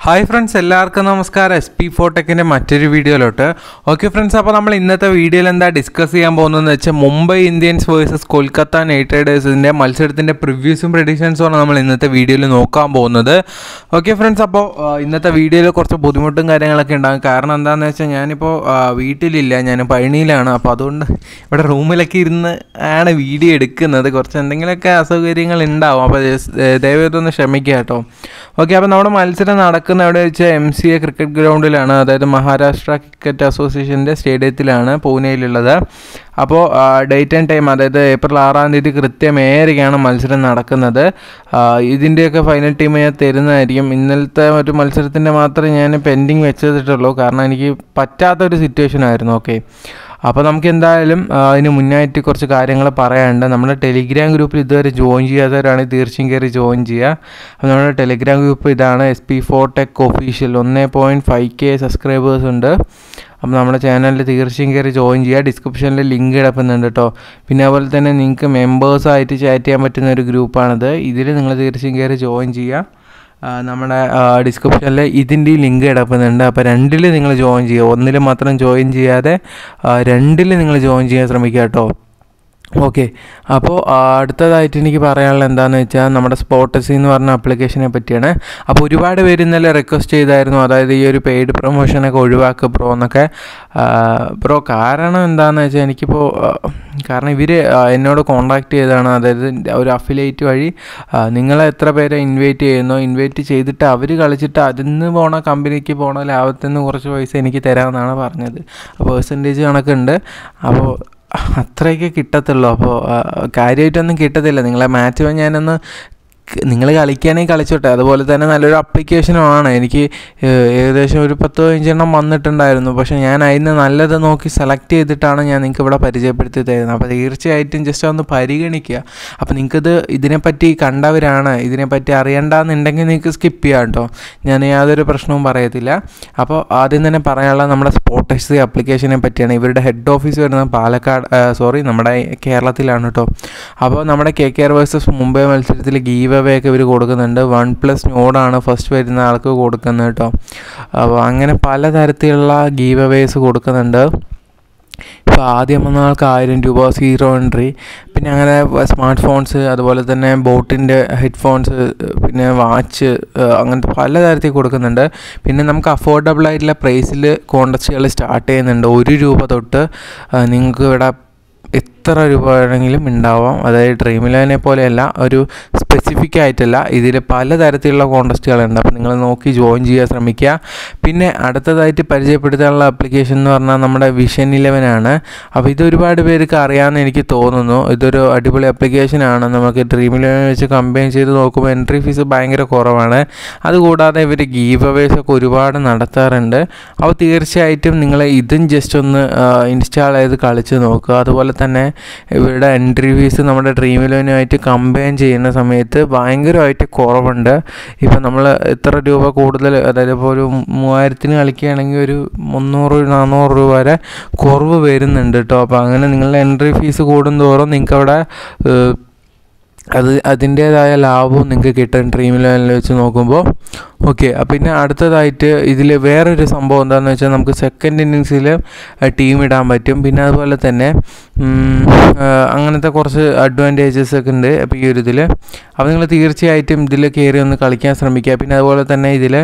hi friends എല്ലാവർക്കും നമസ്കാരം S P ഫോട്ടെക്കിൻ്റെ മറ്റൊരു വീഡിയോയിലോട്ട് ഓക്കെ ഫ്രണ്ട്സ് അപ്പോൾ നമ്മൾ ഇന്നത്തെ വീഡിയോയിൽ എന്താ ഡിസ്കസ് ചെയ്യാൻ പോകുന്നതെന്ന് വെച്ചാൽ Mumbai Indians versus Kolkata knight റൈഡേഴ്സിൻ്റെ മത്സരത്തിൻ്റെ പ്രിവ്യൂസും പ്രഡിക്ഷൻസും ആണ് നമ്മൾ ഇന്നത്തെ വീഡിയോയിൽ നോക്കാൻ പോകുന്നത് ഓക്കെ ഫ്രണ്ട്സ് അപ്പോൾ ആ, ഇന്നത്തെ വീഡിയോയിൽ കുറച്ച് ബുദ്ധിമുട്ടും കാര്യങ്ങളൊക്കെ ഉണ്ടാകും കാരണം എന്താണെന്ന് വെച്ചാൽ ഞാനിപ്പോൾ ആ, വീട്ടിലില്ല ഞാൻ പഴനിയിലാണ് അപ്പോൾ അതുകൊണ്ട് ഇവിടെ റൂമിലൊക്കെ ഇരുന്ന് ആണ് വീഡിയോ എടുക്കുന്നത് കുറച്ച് എന്തെങ്കിലുമൊക്കെ അസൗകര്യങ്ങൾ ഉണ്ടാവും അപ്പോൾ ദയവേതൊന്ന് ക്ഷമിക്കുക കേട്ടോ ഓക്കെ അപ്പോൾ നമ്മുടെ മത്സരം നടക്കുന്ന എവിടെ വെച്ചാൽ എം സി എ ക്രിക്കറ്റ് ഗ്രൗണ്ടിലാണ് അതായത് മഹാരാഷ്ട്ര ക്രിക്കറ്റ് അസോസിയേഷൻ്റെ സ്റ്റേഡിയത്തിലാണ് പൂനെയിലുള്ളത് അപ്പോൾ ഡേറ്റ് ആൻഡ് ടൈം അതായത് ഏപ്രിൽ ആറാം തീയതി കൃത്യം ഏഴരയ്ക്കാണ് മത്സരം നടക്കുന്നത് ആ, ഇതിൻ്റെയൊക്കെ ഫൈനൽ ടീം ഞാൻ തരുന്നതായിരിക്കും ഇന്നലത്തെ ഒരു മത്സരത്തിൻ്റെ മാത്രമേ ഞാൻ പെൻഡിങ് വെച്ചിട്ടുള്ളൂ കാരണം എനിക്ക് പറ്റാത്തൊരു സിറ്റുവേഷൻ ആയിരുന്നു ഓക്കെ അപ്പോൾ നമുക്ക് എന്തായാലും ആ, അതിന് മുന്നായിട്ട് കുറച്ച് കാര്യങ്ങൾ പറയാനുണ്ട് നമ്മുടെ ടെലിഗ്രാം ഗ്രൂപ്പിൽ ഇതുവരെ ജോയിൻ ചെയ്യാത്തവരാണെങ്കിൽ തീർച്ചയായും കയറി ജോയിൻ ചെയ്യുക അപ്പോൾ നമ്മുടെ ടെലിഗ്രാം ഗ്രൂപ്പ് ഇതാണ് S P four tech official ഒന്ന് പോയിൻറ്റ് ഫൈവ് കെ സബ്സ്ക്രൈബേഴ്സ് ഉണ്ട് അപ്പോൾ നമ്മുടെ ചാനലിൽ തീർച്ചയായും കയറി ജോയിൻ ചെയ്യുക ഡിസ്ക്രിപ്ഷനിൽ ലിങ്ക് കിടക്കുന്നുണ്ട് കേട്ടോ പിന്നെ അതുപോലെ തന്നെ നിങ്ങൾക്ക് മെമ്പേഴ്സായിട്ട് ചാറ്റ് ചെയ്യാൻ പറ്റുന്ന ഒരു ഗ്രൂപ്പാണിത് ഇതിൽ നിങ്ങൾ തീർച്ചയായും കയറി ജോയിൻ ചെയ്യുക ആ, നമ്മുടെ ഡിസ്ക്രിപ്ഷനിൽ ഇതിൻ്റെ ലിങ്ക് കിടക്കുന്നുണ്ട് അപ്പോൾ രണ്ടിൽ നിങ്ങൾ ജോയിൻ ചെയ്യുക ഒന്നിൽ മാത്രം ജോയിൻ ചെയ്യാതെ രണ്ടിൽ നിങ്ങൾ ജോയിൻ ചെയ്യാൻ ശ്രമിക്കുക കേട്ടോ ഓക്കെ അപ്പോൾ അടുത്തതായിട്ട് എനിക്ക് പറയാനുള്ളത് എന്താണെന്ന് വെച്ചാൽ നമ്മുടെ സ്പോട്ടസി എന്ന് പറഞ്ഞ ആപ്ലിക്കേഷനെ പറ്റിയാണ് അപ്പോൾ ഒരുപാട് പേര് ഇന്നലെ റിക്വസ്റ്റ് ചെയ്തായിരുന്നു അതായത് ഈ ഒരു പെയ്ഡ് പ്രൊമോഷനൊക്കെ ഒഴിവാക്കുക ബ്രോ എന്നൊക്കെ ബ്രോ കാരണം എന്താണെന്ന് വെച്ചാൽ എനിക്കിപ്പോൾ ആ, കാരണം ഇവർ എന്നോട് കോൺടാക്ട് ചെയ്തതാണ് അതായത് ഒരു അഫിലേറ്റ് വഴി ആ, നിങ്ങളെ എത്ര പേരെ ഇൻവൈറ്റ് ചെയ്യുന്നു ഇൻവൈറ്റ് ചെയ്തിട്ട് അവർ കളിച്ചിട്ട് അതിൽ നിന്ന് പോണ കമ്പനിക്ക് പോണ ലാഭത്തിൽ നിന്ന് കുറച്ച് പൈസ എനിക്ക് തരാമെന്നാണ് പറഞ്ഞത് പേഴ്സൻറ്റേജ് കണക്കുണ്ട് അപ്പോൾ അത്രയൊക്കെ കിട്ടത്തുള്ളൂ അപ്പോൾ കാര്യമായിട്ടൊന്നും കിട്ടത്തില്ല നിങ്ങളെ മാച്ച് ഞാനൊന്ന് നിങ്ങൾ കളിക്കാനേ കളിച്ചോട്ടെ അതുപോലെ തന്നെ നല്ലൊരു അപ്ലിക്കേഷനുമാണ് എനിക്ക് ഏഹ്, ഏകദേശം ഒരു പത്ത് പതിനഞ്ചെണ്ണം വന്നിട്ടുണ്ടായിരുന്നു പക്ഷേ ഞാൻ അതിന് നല്ലത് നോക്കി സെലക്ട് ചെയ്തിട്ടാണ് ഞാൻ നിങ്ങൾക്ക് ഇവിടെ പരിചയപ്പെടുത്തി തരുന്നത് അപ്പോൾ തീർച്ചയായിട്ടും ജസ്റ്റ് ഒന്ന് പരിഗണിക്കുക അപ്പോൾ നിങ്ങൾക്കിത് ഇതിനെപ്പറ്റി കണ്ടവരാണ് ഇതിനെപ്പറ്റി അറിയണ്ടെന്നുണ്ടെങ്കിൽ നിങ്ങൾക്ക് സ്കിപ്പ് ചെയ്യാം കേട്ടോ ഞാൻ യാതൊരു പ്രശ്നവും പറയത്തില്ല അപ്പോൾ ആദ്യം തന്നെ പറയാനുള്ള നമ്മുടെ സ്പോട്ടക്സ് ആപ്ലിക്കേഷനെ പറ്റിയാണ് ഇവരുടെ ഹെഡ് ഓഫീസ് വരുന്നത് പാലക്കാട് സോറി നമ്മുടെ കേരളത്തിലാണ് കേട്ടോ അപ്പോൾ നമ്മുടെ K K R versus Mumbai മത്സരത്തിൽ ഗീവ് അവേ ഒക്കെ ഇവർ കൊടുക്കുന്നുണ്ട് വൺ പ്ലസ് നോഡാണ് ഫസ്റ്റ് വരുന്ന ആൾക്ക് കൊടുക്കുന്നത് കേട്ടോ അപ്പോൾ അങ്ങനെ പലതരത്തിലുള്ള ഗീവ് അവേസ് കൊടുക്കുന്നുണ്ട് ഇപ്പോൾ ആദ്യം വന്ന ആൾക്ക് ആയിരം രൂപ സീറോ എൻട്രി പിന്നെ അങ്ങനെ സ്മാർട്ട് ഫോൺസ് അതുപോലെ തന്നെ ബോട്ടിൻ്റെ ഹെഡ്ഫോൺസ് പിന്നെ വാച്ച് അങ്ങനത്തെ പലതരത്തിൽ കൊടുക്കുന്നുണ്ട് പിന്നെ നമുക്ക് അഫോർഡബിൾ ആയിട്ടുള്ള പ്രൈസിൽ കോണ്ടസ്റ്റുകൾ സ്റ്റാർട്ട് ചെയ്യുന്നുണ്ട് ഒരു രൂപ തൊട്ട് ആ, നിങ്ങൾക്ക് ഇവിടെ എത്ര രൂപ വേണമെങ്കിലും ഉണ്ടാവാം അതായത് ഡ്രീം ഇലവനെ പോലെയല്ല ഒരു സ്പെസിഫിക് ആയിട്ടല്ല ഇതിൽ പലതരത്തിലുള്ള കോണ്ടസ്റ്റുകളുണ്ട് അപ്പോൾ നിങ്ങൾ നോക്കി ജോയിൻ ചെയ്യാൻ ശ്രമിക്കുക പിന്നെ അടുത്തതായിട്ട് പരിചയപ്പെടുത്താനുള്ള ആപ്ലിക്കേഷൻ എന്ന് പറഞ്ഞാൽ നമ്മുടെ വിഷൻ ഇലവൻ ആണ് അപ്പോൾ ഇത് ഒരുപാട് പേർക്ക് അറിയാമെന്ന് എനിക്ക് തോന്നുന്നു ഇതൊരു അടിപൊളി ആപ്ലിക്കേഷനാണ് നമുക്ക് ഡ്രീം ഇലവൻ വെച്ച് കമ്പയർ ചെയ്ത് നോക്കുമ്പോൾ എൻട്രി ഫീസ് ഭയങ്കര കുറവാണ് അതുകൂടാതെ ഇവർ ഗീവ് അവേസ് ഒക്കെ ഒരുപാട് നടത്താറുണ്ട് അപ്പോൾ തീർച്ചയായിട്ടും നിങ്ങൾ ഇതും ജസ്റ്റ് ഒന്ന് ഇൻസ്റ്റാൾ ചെയ്ത് കളിച്ച് നോക്കുക അതുപോലെ തന്നെ ഇവരുടെ എൻട്രി ഫീസ് നമ്മുടെ ഡ്രീം ഇലവനുമായിട്ട് കമ്പയർ ചെയ്യുന്ന സമയത്ത് ഭയങ്കരമായിട്ട് കുറവുണ്ട് ഇപ്പം നമ്മൾ എത്ര രൂപ കൂടുതൽ അതായത് ഇപ്പോൾ ഒരു മൂവായിരത്തിന് കളിക്കുകയാണെങ്കിൽ ഒരു മുന്നൂറ് നാനൂറ് രൂപ വരെ കുറവ് വരുന്നുണ്ട് കേട്ടോ അപ്പോൾ അങ്ങനെ നിങ്ങളുടെ എൻട്രി ഫീസ് കൂടുന്തോറും നിങ്ങൾക്ക് അവിടെ ഏഹ്, അത് അതിൻ്റേതായ ലാഭവും നിങ്ങൾക്ക് കിട്ടും ഡ്രീം ഇലവനിൽ വെച്ച് നോക്കുമ്പോൾ ഓക്കെ പിന്നെ അടുത്തതായിട്ട് ഇതിൽ വേറൊരു സംഭവം എന്താണെന്ന് വെച്ചാൽ നമുക്ക് സെക്കൻഡ് ഇന്നിങ്സിൽ ടീം ഇടാൻ പറ്റും പിന്നെ അതുപോലെ തന്നെ ഉം, ആ, അങ്ങനത്തെ കുറച്ച് അഡ്വാൻറ്റേജസ് ഒക്കെ ഉണ്ട് അപ്പോൾ ഈ ഒരു ഇതിൽ അപ്പോൾ നിങ്ങൾ തീർച്ചയായിട്ടും ഇതിൽ കയറി ഒന്ന് കളിക്കാൻ ശ്രമിക്കുക പിന്നെ അതുപോലെ തന്നെ ഇതിൽ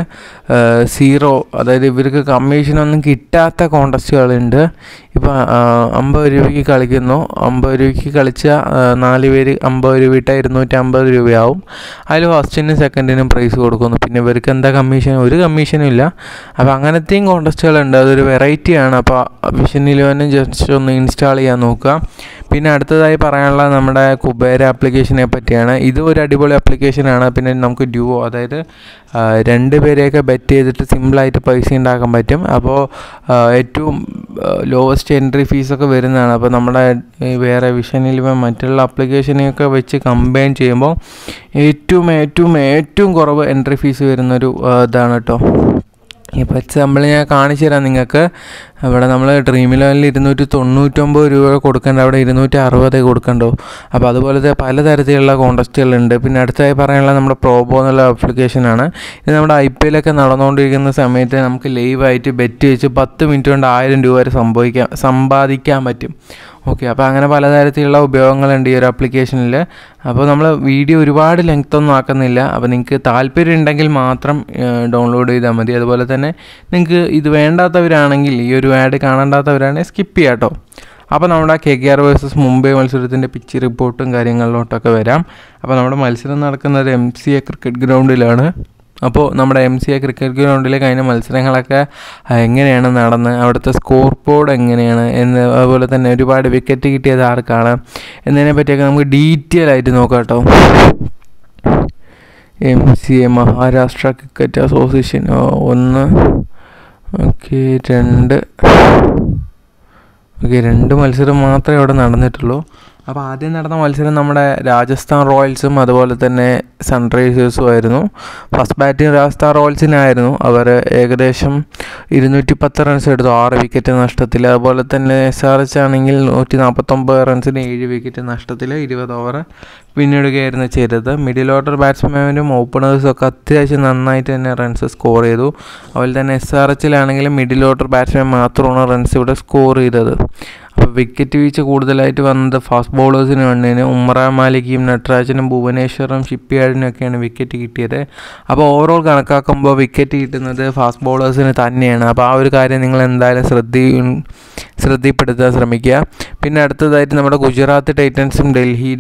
സീറോ അതായത് ഇവർക്ക് കമ്മീഷനൊന്നും കിട്ടാത്ത കോണ്ടസ്റ്റുകളുണ്ട് ഇപ്പോൾ അമ്പത് രൂപയ്ക്ക് കളിക്കുന്നു അമ്പത് രൂപയ്ക്ക് കളിച്ച ആ, നാല് പേര് അമ്പത് രൂപ ഇട്ടാൽ ഇരുന്നൂറ്റി അമ്പത് രൂപയാവും അതിൽ ഫസ്റ്റിനും സെക്കൻഡിനും പ്രൈസ് കൊടുക്കുന്നു പിന്നെ ഇവർക്ക് എന്താ കമ്മീഷൻ ഒരു കമ്മീഷനും ഇല്ല അപ്പോൾ അങ്ങനത്തെയും കോണ്ടസ്റ്റുകളുണ്ട് അതൊരു വെറൈറ്റിയാണ് അപ്പോൾ വിഷൻ ഇലവനും ജസ്റ്റ് ഒന്ന് ഇൻസ്റ്റാൾ ചെയ്യാൻ നോക്കുക പിന്നെ അടുത്തതായി പറയാനുള്ളത് നമ്മുടെ കുബേര ആപ്ലിക്കേഷനെ പറ്റിയാണ് ഇത് ഒരു അടിപൊളി ആപ്ലിക്കേഷനാണ് പിന്നെ നമുക്ക് ഡ്യൂവോ അതായത് ആ, രണ്ട് പേരെയൊക്കെ ബെറ്റ് ചെയ്തിട്ട് സിമ്പിളായിട്ട് പൈസ ഉണ്ടാക്കാൻ പറ്റും അപ്പോൾ ആ, ഏറ്റവും ലോവസ്റ്റ് എൻട്രി ഫീസൊക്കെ വരുന്നതാണ് അപ്പോൾ നമ്മുടെ ഈ വേറെ വിഷനിൽ മറ്റുള്ള ആപ്ലിക്കേഷനെയൊക്കെ വെച്ച് കമ്പയർ ചെയ്യുമ്പോൾ ഏറ്റവും ഏറ്റവും ഏറ്റവും കുറവ് എൻട്രി ഫീസ് വരുന്നൊരു ആ, ഇതാണ് കേട്ടോ ഇപ്പോൾ എക്സാമ്പിൾ ഞാൻ കാണിച്ചു തരാം നിങ്ങൾക്ക് ഇവിടെ നമ്മൾ ഡ്രീം ഇലവനിൽ ഇരുന്നൂറ്റി തൊണ്ണൂറ്റൊമ്പത് രൂപ കൊടുക്കേണ്ട അവിടെ ഇരുന്നൂറ്റി അറുപത് കൊടുക്കണ്ടോ അപ്പോൾ അതുപോലത്തെ പലതരത്തിലുള്ള കോൺടസ്റ്റുകളുണ്ട് പിന്നെ അടുത്തായി പറയാനുള്ള നമ്മുടെ പ്രോബോ എന്നുള്ള ആപ്ലിക്കേഷനാണ് ഇത് നമ്മുടെ ഐ പി എല്ലൊക്കെ നടന്നുകൊണ്ടിരിക്കുന്ന സമയത്ത് നമുക്ക് ലൈവായിട്ട് ബെറ്റ് വെച്ച് പത്ത് മിനിറ്റ് കൊണ്ട് ആയിരം രൂപ വരെ സംഭവിക്കാൻ സമ്പാദിക്കാൻ പറ്റും ഓക്കെ അപ്പോൾ അങ്ങനെ പലതരത്തിലുള്ള ഉപയോഗങ്ങളുണ്ട് ഈ ഒരു ആപ്ലിക്കേഷനിൽ അപ്പോൾ നമ്മൾ വീഡിയോ ഒരുപാട് ലെങ്ത് ഒന്നും ആക്കുന്നില്ല അപ്പോൾ നിങ്ങൾക്ക് താല്പര്യം ഉണ്ടെങ്കിൽ മാത്രം ഡൗൺലോഡ് ചെയ്താൽ മതി അതുപോലെ തന്നെ നിങ്ങൾക്ക് ഇത് വേണ്ടാത്തവരാണെങ്കിൽ ഈ ഒരു ആഡ് കാണേണ്ടാത്തവരാണെങ്കിൽ സ്കിപ്പ് ചെയ്യാം കേട്ടോ അപ്പോൾ നമ്മുടെ K K R versus Mumbai മത്സരത്തിൻ്റെ പിച്ച് റിപ്പോർട്ടും കാര്യങ്ങളിലോട്ടൊക്കെ വരാം അപ്പോൾ നമ്മുടെ മത്സരം നടക്കുന്നത് എം സി എ ക്രിക്കറ്റ് ഗ്രൗണ്ടിലാണ് അപ്പോൾ നമ്മുടെ എം സി എ ക്രിക്കറ്റ് ഗ്രൗണ്ടിലെ കഴിഞ്ഞ മത്സരങ്ങളൊക്കെ എങ്ങനെയാണ് നടന്ന് അവിടുത്തെ സ്കോർ ബോർഡ് എങ്ങനെയാണ് എന്ന് അതുപോലെ തന്നെ ഒരുപാട് വിക്കറ്റ് കിട്ടിയത് ആർക്കാണ് എന്നതിനെ പറ്റിയൊക്കെ നമുക്ക് ഡീറ്റെയിൽ ആയിട്ട് നോക്കാം കേട്ടോ M C A Maharashtra cricket association ഒന്ന് ഓക്കെ രണ്ട് ഓക്കെ രണ്ട് മത്സരം മാത്രമേ അവിടെ നടന്നിട്ടുള്ളൂ അപ്പോൾ ആദ്യം നടന്ന മത്സരം നമ്മുടെ രാജസ്ഥാൻ റോയൽസും അതുപോലെ തന്നെ സൺറൈസേഴ്സും ആയിരുന്നു ഫസ്റ്റ് ബാറ്റിംഗ് രാജസ്ഥാൻ റോയൽസിനായിരുന്നു അവർ ഏകദേശം ഇരുന്നൂറ്റി പത്ത് റൺസ് എടുത്തു ആറ് വിക്കറ്റ് നഷ്ടത്തിൽ അതുപോലെ തന്നെ എസ് ആർ എച്ച് ആണെങ്കിൽ നൂറ്റി നാൽപ്പത്തൊമ്പത് റൺസിന് ഏഴ് വിക്കറ്റ് നഷ്ടത്തിൽ ഇരുപത് ഓവർ പിന്നിടുകയായിരുന്നു ചെയ്തത് മിഡിൽ ഓർഡർ ബാറ്റ്സ്മാനും ഓപ്പണേഴ്സും ഒക്കെ അത്യാവശ്യം നന്നായിട്ട് തന്നെ റൺസ് സ്കോർ ചെയ്തു അതുപോലെ തന്നെ എസ് ആർ എച്ചിലാണെങ്കിലും മിഡിൽ ഓർഡർ ബാറ്റ്സ്മാൻ മാത്രമാണ് റൺസ് ഇവിടെ സ്കോർ ചെയ്തത് അപ്പോൾ വിക്കറ്റ് വീഴ്ച കൂടുതലായിട്ട് വന്നത് ഫാസ്റ്റ് ബൗളേഴ്സിന് വേണ്ടതിന് ഉമ്ര മാലിക്കും നട്രാജനും ഭുവനേശ്വറും ഷിപ്പ്യാർഡിനും ഒക്കെയാണ് വിക്കറ്റ് കിട്ടിയത് അപ്പോൾ ഓവറോൾ കണക്കാക്കുമ്പോൾ വിക്കറ്റ് കിട്ടുന്നത് ഫാസ്റ്റ് ബൗളേഴ്സിന് തന്നെയാണ് അപ്പോൾ ആ ഒരു കാര്യം നിങ്ങൾ എന്തായാലും ശ്രദ്ധ ശ്രദ്ധപ്പെടുത്താൻ ശ്രമിക്കുക പിന്നെ അടുത്തതായിട്ട് നമ്മുടെ ഗുജറാത്ത് ടൈറ്റൻസും ഡൽഹി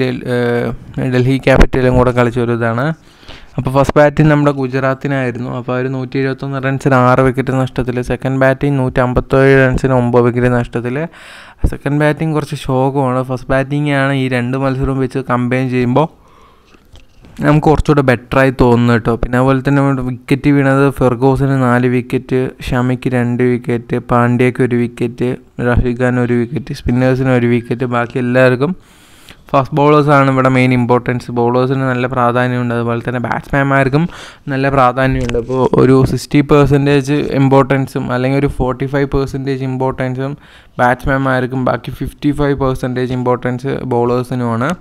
ഡൽഹി ക്യാപിറ്റലും കൂടെ കളിച്ച ഒരു ഇതാണ് അപ്പോൾ ഫസ്റ്റ് ബാറ്റിംഗ് നമ്മുടെ ഗുജറാത്തിനായിരുന്നു അപ്പോൾ അവർ നൂറ്റി എഴുപത്തൊന്ന് റൺസിന് ആറ് വിക്കറ്റ് നഷ്ടത്തിൽ സെക്കൻഡ് ബാറ്റിംഗ് നൂറ്റി അമ്പത്തേഴ് റൺസിന് ഒമ്പത് വിക്കറ്റ് നഷ്ടത്തിൽ സെക്കൻഡ് ബാറ്റിംഗ് കുറച്ച് ശോകമാണ് ഫസ്റ്റ് ബാറ്റിംഗ് ആണ് ഈ രണ്ട് മത്സരവും വെച്ച് കമ്പയർ ചെയ്യുമ്പോൾ നമുക്ക് കുറച്ചുകൂടെ ബെറ്ററായി തോന്നുന്നു കേട്ടോ പിന്നെ അതുപോലെ തന്നെ വിക്കറ്റ് വീണത് ഫെർഗോസിന് നാല് വിക്കറ്റ് ഷമിക്ക് രണ്ട് വിക്കറ്റ് പാണ്ഡ്യയ്ക്ക് ഒരു വിക്കറ്റ് റഫീഖ് ഖാൻ ഒരു വിക്കറ്റ് സ്പിന്നേഴ്സിന് ഒരു വിക്കറ്റ് ബാക്കി എല്ലാവർക്കും ഫാസ്റ്റ് ബൗളേഴ്സാണ് ഇവിടെ മെയിൻ ഇമ്പോർട്ടൻസ് ബൗളേഴ്സിന് നല്ല പ്രാധാന്യമുണ്ട് അതുപോലെ തന്നെ ബാറ്റ്സ്മാൻമാർക്കും നല്ല പ്രാധാന്യമുണ്ട് അപ്പോൾ ഒരു സിക്സ്റ്റി പെർസെൻറ്റേജ് ഇമ്പോർട്ടൻസും അല്ലെങ്കിൽ ഒരു ഫോർട്ടി ഫൈവ് പെർസെൻറ്റേജ് ഇമ്പോർട്ടൻസും ബാറ്റ്സ്മാൻമാർക്കും ബാക്കി ഫിഫ്റ്റി ഫൈവ് പെർസെൻറ്റേജ് ഇമ്പോർട്ടൻസ് ബൗളേഴ്സിനുമാണ്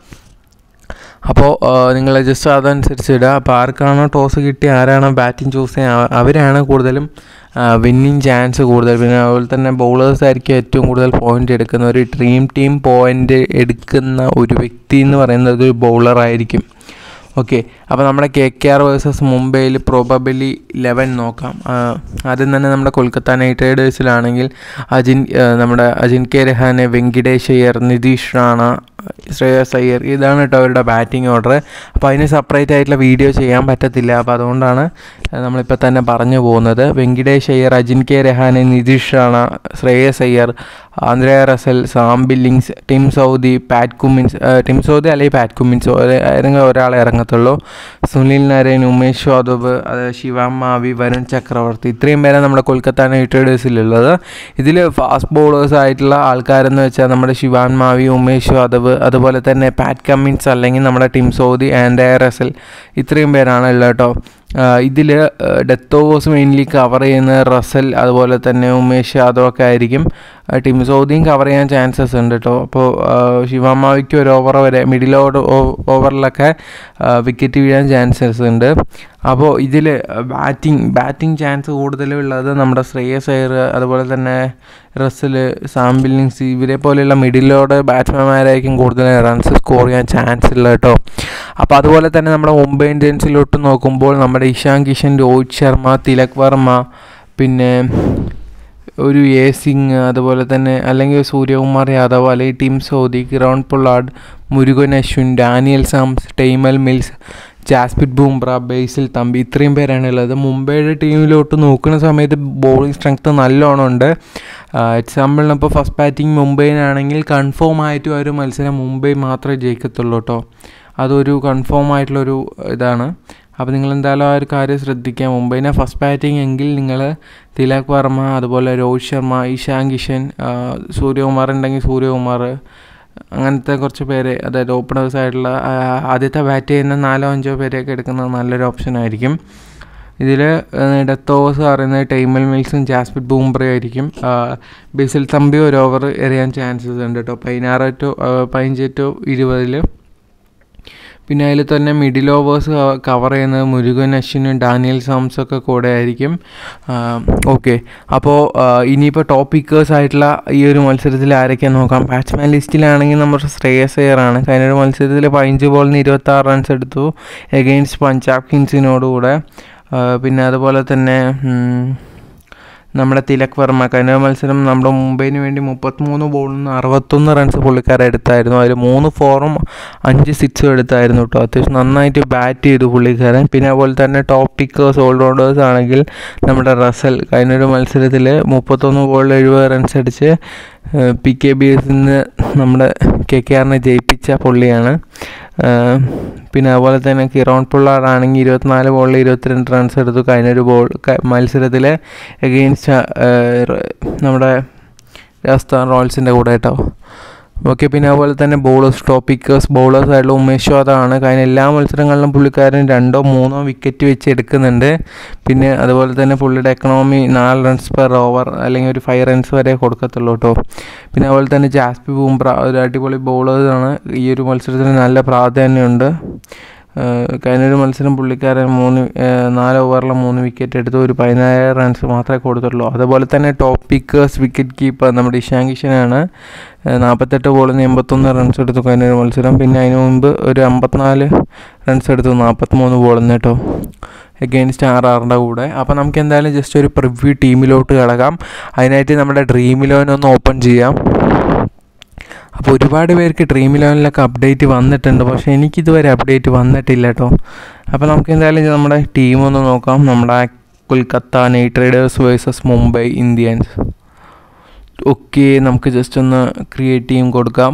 അപ്പോൾ നിങ്ങൾ ജസ്റ്റ് അതനുസരിച്ച് ഇടുക അപ്പോൾ ആർക്കാണോ ടോസ് കിട്ടി ആരാണോ ബാറ്റിംഗ് ചൂസ് ചെയ്യുക അവരാണ് കൂടുതലും വിന്നിങ് ചാൻസ് കൂടുതൽ പിന്നെ അതുപോലെ തന്നെ ബൗളേഴ്സ് ആയിരിക്കും ഏറ്റവും കൂടുതൽ പോയിന്റ് എടുക്കുന്ന ഒരു ഡ്രീം ടീം പോയിന്റ് എടുക്കുന്ന ഒരു വ്യക്തി എന്ന് പറയുന്നത് ഒരു ബൗളർ ആയിരിക്കും ഓക്കെ അപ്പോൾ നമ്മുടെ കെ കെ ആർ വേഴ്സസ് മുംബൈയിൽ പ്രോബബിലി ലെവൻ നോക്കാം ആദ്യം തന്നെ നമ്മുടെ കൊൽക്കത്ത നൈറ്റ് റൈഡേഴ്സിലാണെങ്കിൽ അജിൻ നമ്മുടെ അജിൻ കെ രഹാനെ വെങ്കിടേഷ് അയ്യർ നിതീഷ് റാണ ശ്രേയസ് അയ്യർ ഇതാണ് കേട്ടോ അവരുടെ ബാറ്റിംഗ് ഓർഡർ അപ്പോൾ അതിന് സെപ്പറേറ്റ് ആയിട്ടുള്ള വീഡിയോ ചെയ്യാൻ പറ്റത്തില്ല അപ്പോൾ അതുകൊണ്ടാണ് നമ്മളിപ്പോൾ തന്നെ പറഞ്ഞു പോകുന്നത് Venkatesh Iyer Ajinkya Rahane Nitish Rana Shreyas Iyer Andre Russell Sam Billings Tim Southee Pat Cummins Tim Southee അല്ലെങ്കിൽ പാറ്റ് കുമിൻസ് ഏതെങ്കിലും ഒരാളെ ഇറങ്ങത്തുള്ളൂ സുനിൽ നരേൻ ഉമേഷ് യാദവ് അത് ശിവാം മാവി വരുൺ ചക്രവർത്തി ഇത്രയും പേരെ നമ്മുടെ കൊൽക്കത്ത നൈറ്റ് റൈഡേഴ്സിലുള്ളത് ഇതിൽ ഫാസ്റ്റ് ബോളേഴ്സ് ആയിട്ടുള്ള ആൾക്കാരെന്ന് വെച്ചാൽ നമ്മുടെ ശിവാൻ മാവി ഉമേഷ് യാദവ് അതുപോലെ തന്നെ പാറ്റ് കമ്മിൻസ് അല്ലെങ്കിൽ നമ്മുടെ ടിം സൗദി ആൻഡ് റസൽ ഇത്രയും പേരാണ് ഉള്ളത് കേട്ടോ ഇതിൽ ഡെത്ത് ഓവേഴ്സ് മെയിൻലി കവർ ചെയ്യുന്ന റസൽ അതുപോലെ തന്നെ ഉമേഷ് യാദവ് ഒക്കെ ആയിരിക്കും ടീം സൗദിയും കവർ ചെയ്യാൻ ചാൻസസ് ഉണ്ട് കേട്ടോ അപ്പോൾ ശിവമാവിക്ക് ഒരു ഓവർ വരെ മിഡിൽ ഓവർ ഓവറിലൊക്കെ വിക്കറ്റ് വീഴാൻ ചാൻസസ് ഉണ്ട് അപ്പോൾ ഇതിൽ ബാറ്റിംഗ് ബാറ്റിംഗ് ചാൻസ് കൂടുതലുള്ളത് നമ്മുടെ ശ്രേയസ് അയ്യർ അതുപോലെ തന്നെ റസൽ സാം ബില്ലിങ്സ് ഇവരെ പോലെയുള്ള മിഡിൽ ഓർഡർ ബാറ്റ്സ്മാൻമാരായിരിക്കും കൂടുതൽ റൺസ് സ്കോർ ചെയ്യാൻ ചാൻസ് ഉള്ളത് കേട്ടോ അപ്പോൾ അതുപോലെ തന്നെ നമ്മുടെ മുംബൈ ഇന്ത്യൻസിലോട്ട് നോക്കുമ്പോൾ നമ്മുടെ ഇഷാൻ കിഷൻ രോഹിത് ശർമ്മ തിലക് വർമ്മ പിന്നെ ഒരു എ സിംഗ് അതുപോലെ തന്നെ അല്ലെങ്കിൽ സൂര്യകുമാർ യാദവ് അല്ലെങ്കിൽ Tim Southee Kieron Pollard Murugan Ashwin Daniel Sams Tymal Mills Jasprit Bumrah Basil Thampi ഇത്രയും പേരാണ് ഉള്ളത് മുംബൈയുടെ ടീമിലോട്ട് നോക്കുന്ന സമയത്ത് ബോളിംഗ് സ്ട്രെങ്ത് നല്ലോണം ഉണ്ട് എക്സാമ്പിളിന് ഇപ്പോൾ ഫസ്റ്റ് ബാറ്റിംഗ് മുംബൈനാണെങ്കിൽ കൺഫേം ആയിട്ടും ഒരു മത്സരം മുംബൈ മാത്രമേ ജയിക്കത്തുള്ളൂ കേട്ടോ അതൊരു കൺഫേം ആയിട്ടുള്ളൊരു ഇതാണ് അപ്പോൾ നിങ്ങൾ എന്തായാലും ആ ഒരു കാര്യം ശ്രദ്ധിക്കുക മുംബൈനെ ഫസ്റ്റ് ബാറ്റിംഗ് എങ്കിൽ നിങ്ങൾ തിലക് വർമ്മ അതുപോലെ രോഹിത് ശർമ്മ ഇഷാൻ കിഷൻ സൂര്യകുമാർ ഉണ്ടെങ്കിൽ സൂര്യകുമാർ അങ്ങനത്തെ കുറച്ച് പേര് അതായത് ഓപ്പണേഴ്സ് ആയിട്ടുള്ള ആദ്യത്തെ ബാറ്റ് ചെയ്യുന്ന നാലോ അഞ്ചോ പേരെയൊക്കെ എടുക്കുന്നത് നല്ലൊരു ഓപ്ഷൻ ആയിരിക്കും ഇതിൽ ഡെത്ത് ഓവേഴ്സ് പറയുന്നത് ടൈമൽ മിൽസും ജാസ്പിറ്റ് ബൂംബ്രയും ആയിരിക്കും ബേസിൽ തമ്പി ഒരു ഓവർ എറിയാൻ ചാൻസസ് ഉണ്ട് കേട്ടോ പതിനാറ് ടു പതിനഞ്ച് ടു ഇരുപതിൽ പിന്നെ അതിൽ തന്നെ മിഡിൽ ഓവേഴ്സ് കവർ ചെയ്യുന്നത് മുരുകൻ അശ്വിനും ഡാനിയൽ സാംസും ഒക്കെ കൂടെ ആയിരിക്കും ഓക്കെ അപ്പോൾ ഇനിയിപ്പോൾ ടോപ്പ് പിക്കേഴ്സ് ആയിട്ടുള്ള ഈ ഒരു മത്സരത്തിൽ ആരൊക്കെയാണെന്ന് നോക്കാം ബാറ്റ്സ്മാൻ ലിസ്റ്റിലാണെങ്കിൽ നമ്മുടെ ശ്രേയസ് അയ്യറാണ് കഴിഞ്ഞ ഒരു മത്സരത്തിൽ പതിനഞ്ച് ബോളിന് ഇരുപത്താറ് റൺസ് എടുത്തു എഗെയിൻസ്റ്റ് പഞ്ചാബ് കിങ്സിനോടുകൂടെ പിന്നെ അതുപോലെ തന്നെ നമ്മുടെ തിലക് വർമ്മ കഴിഞ്ഞ മത്സരം നമ്മുടെ മുംബൈന് വേണ്ടി മുപ്പത്തിമൂന്ന് ബോളിൽ നിന്ന് അറുപത്തൊന്ന് റൺസ് പുള്ളിക്കാരൻ എടുത്തായിരുന്നു അതിൽ മൂന്ന് ഫോറും അഞ്ച് സിക്സും എടുത്തായിരുന്നു കേട്ടോ അത്യാവശ്യം നന്നായിട്ട് ബാറ്റ് ചെയ്തു പുള്ളിക്കാരൻ പിന്നെ അതുപോലെ തന്നെ ടോപ്പ് പിക്കേഴ്സ് ഓൾറൗണ്ടേഴ്സ് ആണെങ്കിൽ നമ്മുടെ റസൽ കഴിഞ്ഞൊരു മത്സരത്തിൽ മുപ്പത്തൊന്ന് ബോളിൽ എഴുപത് റൺസ് അടിച്ച് പി കെ ബി എസിൽ നിന്ന് നമ്മുടെ കെ കെ ആറിനെ ജയിപ്പിച്ച പുള്ളിയാണ് പിന്നെ അതുപോലെ തന്നെ കിറോൺ പുള്ളാറാണെങ്കിൽ ഇരുപത്തിനാല് ബോളിൽ ഇരുപത്തിരണ്ട് റൺസ് എടുത്തു കഴിഞ്ഞൊരു ബോൾ മത്സരത്തിൽ എഗെയിൻസ്റ്റ് നമ്മുടെ രാജസ്ഥാൻ റോയൽസിൻ്റെ കൂടെ കേട്ടോ ഓക്കെ പിന്നെ അതുപോലെ തന്നെ ബോളേഴ്സ് ടോപ്പ് പിക്കേഴ്സ് ബോളേഴ്സ് ആയിട്ടുള്ള ഉമേഷ് യാദവാണ് കഴിഞ്ഞ എല്ലാ മത്സരങ്ങളിലും പുള്ളിക്കാരൻ രണ്ടോ മൂന്നോ വിക്കറ്റ് വെച്ച് എടുക്കുന്നുണ്ട് പിന്നെ അതുപോലെ തന്നെ പുള്ളിയുടെ എക്കണോമി നാല് റൺസ് പെർ ഓവർ അല്ലെങ്കിൽ ഒരു ഫൈവ് റൺസ് വരെ കൊടുക്കത്തുള്ളൂ കേട്ടോ പിന്നെ അതുപോലെ തന്നെ ജാസ്പി ബൂംബ്ര ഒരു അടിപൊളി ബോളേഴ്സാണ് ഈ ഒരു മത്സരത്തിന് നല്ല പ്രാധാന്യമുണ്ട് കഴിഞ്ഞൊരു മത്സരം പുള്ളിക്കാരൻ മൂന്ന് നാല് ഓവറിൽ മൂന്ന് വിക്കറ്റ് എടുത്ത് ഒരു പതിനായിരം റൺസ് മാത്രമേ കൊടുത്തുള്ളൂ അതുപോലെ തന്നെ ടോപ്പ് പിക്കേഴ്സ് വിക്കറ്റ് കീപ്പർ നമ്മുടെ ഇഷാൻ കിഷനാണ് നാൽപ്പത്തെട്ട് ബോളിൽ നിന്ന് എൺപത്തൊന്ന് റൺസ് എടുത്തു കഴിഞ്ഞൊരു മത്സരം പിന്നെ അതിന് മുമ്പ് ഒരു അമ്പത്തിനാല് റൺസ് എടുത്തു നാൽപ്പത്തിമൂന്ന് ബോളിൽ നിന്ന് കേട്ടോ എഗെയിൻസ്റ്റ് ആർ ആറിൻ്റെ കൂടെ അപ്പോൾ നമുക്ക് എന്തായാലും ജസ്റ്റ് ഒരു പ്രിവ്യൂ ടീമിലോട്ട് കിടക്കാം അതിനായിട്ട് നമ്മുടെ ഡ്രീം ഇലവൻ ഒന്ന് ഓപ്പൺ ചെയ്യാം അപ്പോൾ ഒരുപാട് പേർക്ക് ഡ്രീം ഇലവനിലൊക്കെ അപ്ഡേറ്റ് വന്നിട്ടുണ്ട് പക്ഷേ എനിക്കിതുവരെ അപ്ഡേറ്റ് വന്നിട്ടില്ല കേട്ടോ അപ്പോൾ നമുക്ക് എന്തായാലും നമ്മുടെ ടീം ഒന്ന് നോക്കാം നമ്മുടെ Kolkata knight riders versus Mumbai Indians okay നമുക്ക് ജസ്റ്റ് ഒന്ന് ക്രിയേറ്റ് ടീം കൊടുക്കാം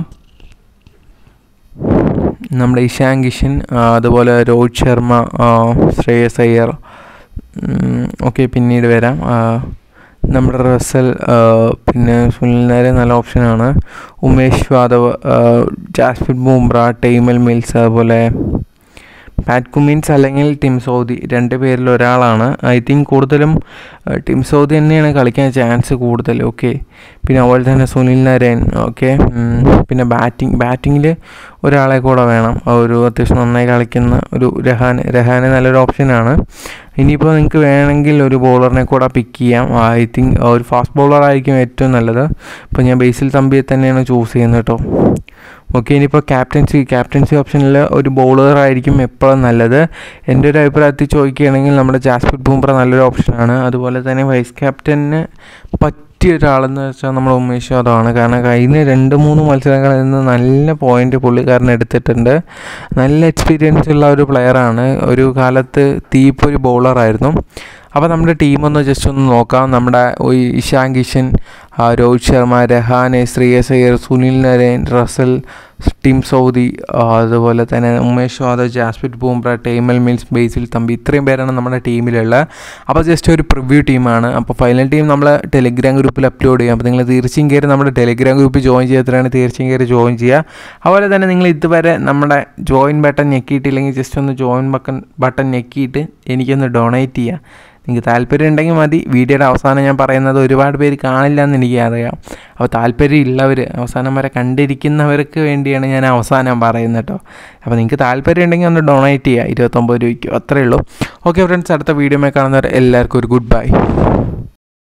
നമ്മുടെ ഇഷാൻ കിഷൻ അതുപോലെ രോഹിത് ശർമ്മ ശ്രേയസ് അയ്യർ ഓക്കെ പിന്നീട് വരാം നമ്മുടെ റസൽ പിന്നെ സുനിൽ നായർ നല്ല ഓപ്ഷനാണ് ഉമേഷ് യാദവ് ജാസ്പിൻ ബൂംബ്ര ടൈമൽ മിൽസ് അതുപോലെ പാറ്റ് കുമിൻസ് അല്ലെങ്കിൽ ടിം സൗദി രണ്ട് പേരിൽ ഒരാളാണ് ഐ തിങ്ക് കൂടുതലും ടിം സൗദി തന്നെയാണ് കളിക്കാൻ ചാൻസ് കൂടുതൽ ഓക്കെ പിന്നെ അതുപോലെ തന്നെ സുനിൽ നരേൻ ഓക്കെ പിന്നെ ബാറ്റിംഗ് ബാറ്റിങ്ങിൽ ഒരാളെ കൂടെ വേണം ഒരു അത്യാവശ്യം നന്നായി കളിക്കുന്ന ഒരു രഹാൻ രഹാന് നല്ലൊരു ഓപ്ഷനാണ് ഇനിയിപ്പോൾ നിങ്ങൾക്ക് വേണമെങ്കിൽ ഒരു ബോളറിനെ കൂടെ പിക്ക് ചെയ്യാം ഐ തിങ്ക് ഒരു ഫാസ്റ്റ് ബോളർ ആയിരിക്കും ഏറ്റവും നല്ലത് ഇപ്പോൾ ഞാൻ ബേസിൽ തമ്പിയെ തന്നെയാണ് ചൂസ് ചെയ്യുന്നത് കേട്ടോ ഓക്കെ ഇനിയിപ്പോൾ ക്യാപ്റ്റൻസി ക്യാപ്റ്റൻസി ഓപ്ഷനിൽ ഒരു ബോളർ ആയിരിക്കും എപ്പോഴും നല്ലത് എൻ്റെ ഒരു അഭിപ്രായത്തിൽ ചോദിക്കുകയാണെങ്കിൽ നമ്മുടെ ജാസ്പിറ്റ് ബൂംബ്ര നല്ലൊരു ഓപ്ഷനാണ് അതുപോലെ തന്നെ വൈസ് ക്യാപ്റ്റന് പറ്റിയ ഒരാളെന്ന് വെച്ചാൽ നമ്മൾ ഉമേഷ് യാദവാണ് കാരണം കഴിഞ്ഞ രണ്ട് മൂന്ന് മത്സരങ്ങളിൽ നിന്ന് നല്ല പോയിന്റ് പുള്ളിക്കാരൻ എടുത്തിട്ടുണ്ട് നല്ല എക്സ്പീരിയൻസ് ഉള്ള ഒരു പ്ലെയറാണ് ഒരു കാലത്ത് തീപ്പൊരു ബോളറായിരുന്നു അപ്പോൾ നമ്മുടെ ടീമൊന്ന് ജസ്റ്റ് ഒന്ന് നോക്കാം നമ്മുടെ Ishan Kishan Rohit Sharma Rahane Shreyas Iyer Sunil Narine Russell Tim Southee അതുപോലെ തന്നെ ഉമേഷ് യാദവ് ജാസ്പിറ്റ് ബൂംബ്ര ടൈമൽ മിൽസ് ബേസിൽ തമ്പി ഇത്രയും പേരാണ് നമ്മുടെ ടീമിലുള്ളത് അപ്പോൾ ജസ്റ്റ് ഒരു പ്രിവ്യൂ ടീമാണ് അപ്പോൾ ഫൈനൽ ടീം നമ്മൾ ടെലിഗ്രാം ഗ്രൂപ്പിൽ അപ്ലോഡ് ചെയ്യും അപ്പോൾ നിങ്ങൾ തീർച്ചയായും കയറി നമ്മുടെ ടെലിഗ്രാം ഗ്രൂപ്പിൽ ജോയിൻ ചെയ്യാത്തവരാണ് തീർച്ചയായും കയറി ജോയിൻ ചെയ്യുക അതുപോലെ തന്നെ നിങ്ങൾ ഇതുവരെ നമ്മുടെ ജോയിൻ ബട്ടൺ ഞെക്കിയിട്ടില്ലെങ്കിൽ ജസ്റ്റ് ഒന്ന് ജോയിൻ ബട്ടൺ ബട്ടൺ ഞെക്കിയിട്ട് എനിക്കൊന്ന് ഡൊണേറ്റ് ചെയ്യുക നിങ്ങൾക്ക് താല്പര്യം ഉണ്ടെങ്കിൽ മതി വീഡിയോയുടെ അവസാനം ഞാൻ പറയുന്നത് ഒരുപാട് പേര് കാണില്ല എന്ന് എനിക്ക് അറിയാം അപ്പോൾ താല്പര്യം ഉള്ളവർ അവസാനം വരെ കണ്ടിരിക്കുന്നവർക്ക് വേണ്ടിയാണ് ഞാൻ അവസാനം പറയുന്നത് കേട്ടോ അപ്പോൾ നിങ്ങൾക്ക് താല്പര്യം ഉണ്ടെങ്കിൽ ഒന്ന് ഡൊണേറ്റ് ചെയ്യുക ഇരുപത്തൊമ്പത് രൂപയ്ക്ക് അത്രയേ ഉള്ളൂ ഓക്കെ ഫ്രണ്ട്സ് അടുത്ത വീഡിയോ കാണുന്നവർ എല്ലാവർക്കും ഒരു ഗുഡ് ബൈ